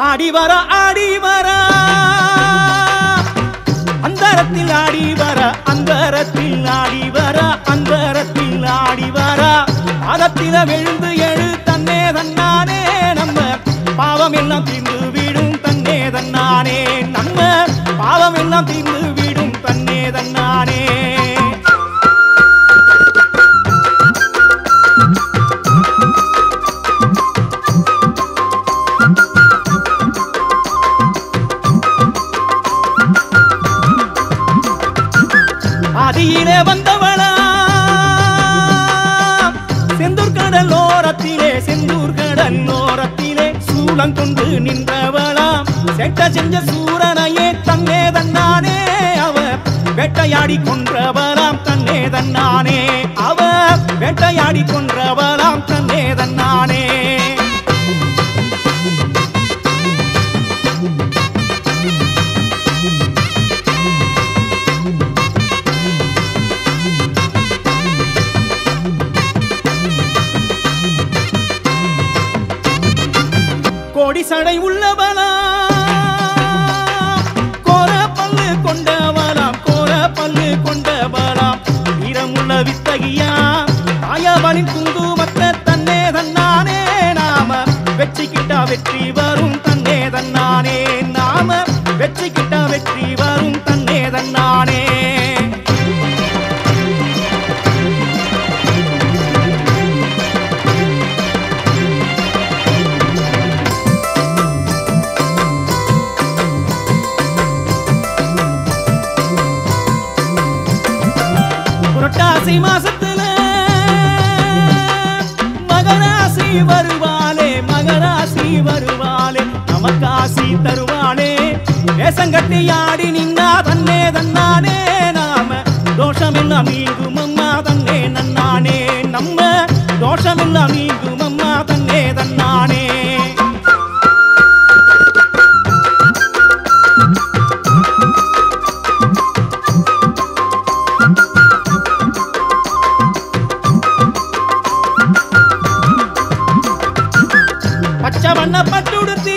ஆடி வர ஆடி வர அந்தரத்தில் ஆடி வர அந்தரத்தில் ஆடி வர அந்தரத்தில் ஆடி வர பாதத்தில விழுந்து எழு தன்னே தன்னானே நம்ம பாவம் எல்லாம் தீர்ந்து விடும் தன்னே தன்னானே நம்ம பாவம் எல்லாம் தீர்ந்து விடும் தன்னே தன்னானே ஆதியிலே வந்தவளா செந்தூர் கடல் ஓரத்திலே செந்தூர் கடல் ஓரத்திலே சூளம் கொண்டு நின்றவளா செட்ட செஞ்ச சூரனையே தன்னே தன்னானே அவர் வேட்டையாடி கொன்றவளாம் தன்னே தன்னானே அவர் வேட்டையாடி கொன்றவளாம் தன்னே தன்னானே கோடி சடை உள்ளவளா கோர பல்லு கொண்டவளாம் கோர பல்லு கொண்டவளாம் வீரமுள்ள வித்தகியா தாயவனின் குங்குமத்தை தன்னே தன்னானே நாம வெற்றிக்கிட்டா வெற்றி வரும் தன்னே தன்னானே நாம வெற்றிக்கிட்டா வெற்றி வரும் தன்னே தன்னானே புரட்டாசி மாசத்துல மகராசி வருவாளே மகராசி வருவாளே நமக்காசி தருவாளே வேசங்கட்டி ஆடி நின்னா தன்னே தன்னானே நாம தோஷமெல்லாம் நீங்கும் அம்மா தன்னே நன்னானே நம்ம தோஷமெல்லாம் நீங்கும் அம்மா தன்னே தன்னானே பச்சை வண்ண பட்டுடுத்தி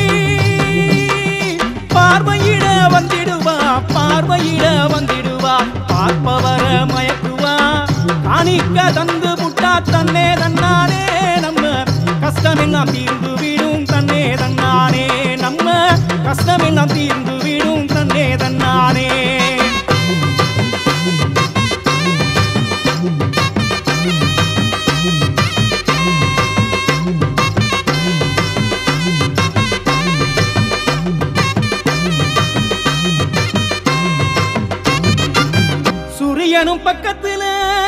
பார்வையிட வந்திடுவா பார்வையிட வந்திடுவா பார்ப்பவர மயக்குவா காணிக்க தந்து புட்டா தன்னே தன்னானே நம்ம கஷ்டமெல்லாம் தீர்ந்து விடும் தன்னே தன்னானே நம்ம கஷ்டமெல்லாம் தீர்ந்து விடும் தன்னே தன்னானே சூரியனும் பக்கத்துல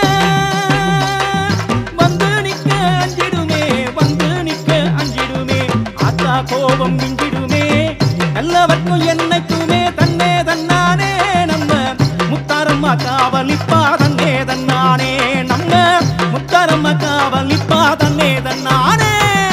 வந்து நிக்க அஞ்சிடுமே வந்து நிக்க அஞ்சிடுமே ஆத்தா கோபம் மிஞ்சிடுமே நல்லவர்க்கும் என்னைக்குமே தன்னே தன்னானே நம்ம முத்தாரம்மா காவலிப்பா தன்னே தன்னானே நம்ம முத்தாரம்மா காவலிப்பா தன்னே தன்னானே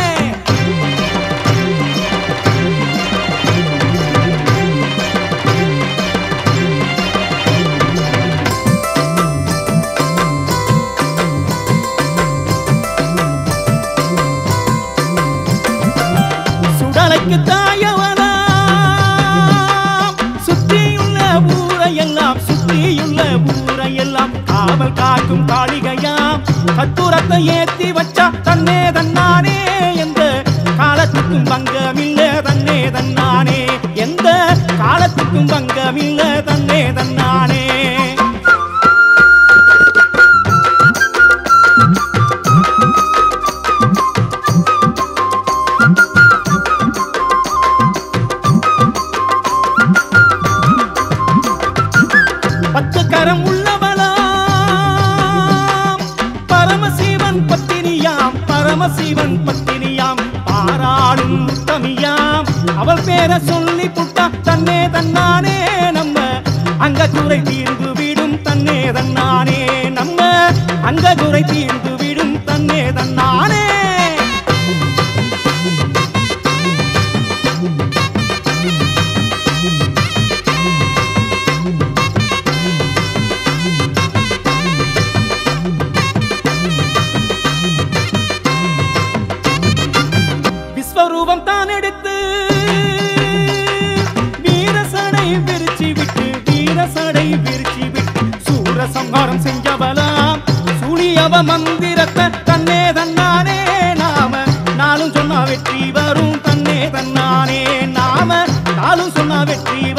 சுடலைக்கு தாயவனா சுற்றியுள்ள ஊரையெல்லாம் சுற்றியுள்ள ஊரையெல்லாம் காவல் காக்கும் காளிகையாம் கத்துரத்தை ஏத்தி வச்சா தன்னே தன்னானே எந்த காலத்துக்கும் பங்கமில்ல தன்னே தன்னானே எந்த காலத்துக்கும் பங்கமில்ல தன்னே தன்னானே பத்து கரம் உள்ளவளாம் பரமசிவன் பத்தினியாம் பரமசிவன் பத்தினியாம் பாராளும் உத்தமியாம் அவள் பேரை சொல்லி புட்டா தன்னே தன்னானே நம்ம அங்க குறை தீர்ந்து விடும் தன்னே தன்னானே நம்ம அங்க குறை தீர்ந்து விடும் தன்னே தன்னானே விஸ்வரூபம் தான் எடுத்து அசுர சம்ஹாரம் செஞ்சவலாம் சூழியவ மந்திரத்தை தன்னே தன்னானே நாம நாளும் சொன்னா வெற்றி வரும் தன்னே தன்னானே நாம நாளும் சொன்னா வெற்றி